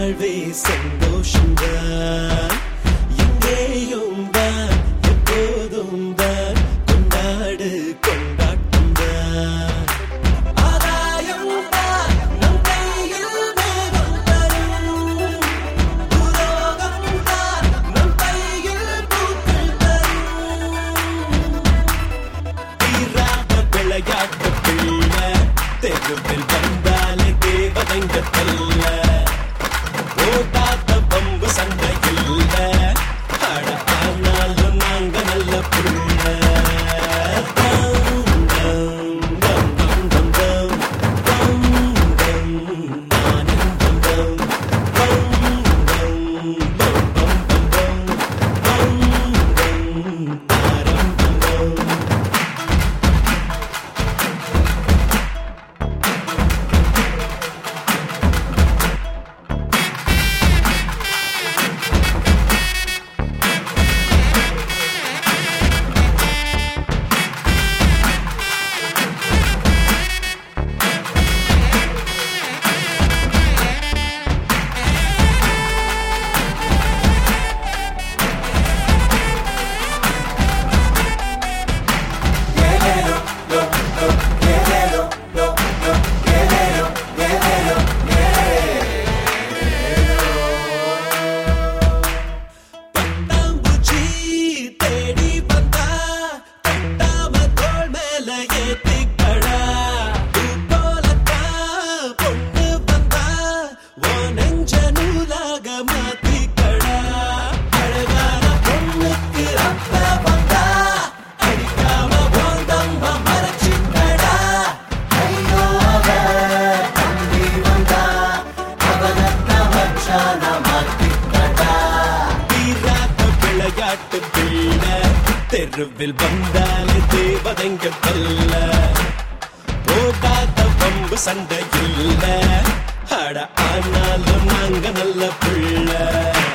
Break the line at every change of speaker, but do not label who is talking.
வாழ்வே சந்தோஷம்தான் எங்கேயும் தான் எப்போதும் தான் கொண்டாடு கொண்டாட்டம் தான் ஆதாயம் தான் நம் கையில் மேகம் தரும் புரோகம் தான் நம் கையில் பூக்கள் தரும் தீராத விளையாட்டு பிள்ளை தெருவில் வந்தாலே தேவதைங்க தல்ல ஓடாத பம்பு சண்டை இல்ல அட ஆனாலும் நாங்க நல்ல புள்ள தம், தம், தம், தம், தம், தம். தம், தம், ஆனந்தம் தம். தம், தம், பம், பம், பம், பம். தம், தம், ஆரம்பம் தம். பட்டாம்பூச்சி தேடி வந்தா தட்டாம தோள் மேல ஏத்திக்கடா பூ போலத்தான் பொண்ணு வந்தா உன் நெஞ்ச நூலாக மாத்திக்கடா அழகான பொண்ணுக்கு அப்ப வந்தா அடிக்காம உன் தம்ப மறைச்சிக்கடா ஐயோ அவ தம்பி வந்தா அவனத்தான் மச்சான மாத்திக்கடா தீராத விளையாட்டு பிள்ளை தெருவில் வந்தாலே தேவதைங்க தல்ல போகாத பம்பு சண்டை இல்ல அட ஆனாலும் நாங்க நல்ல பிள்ளை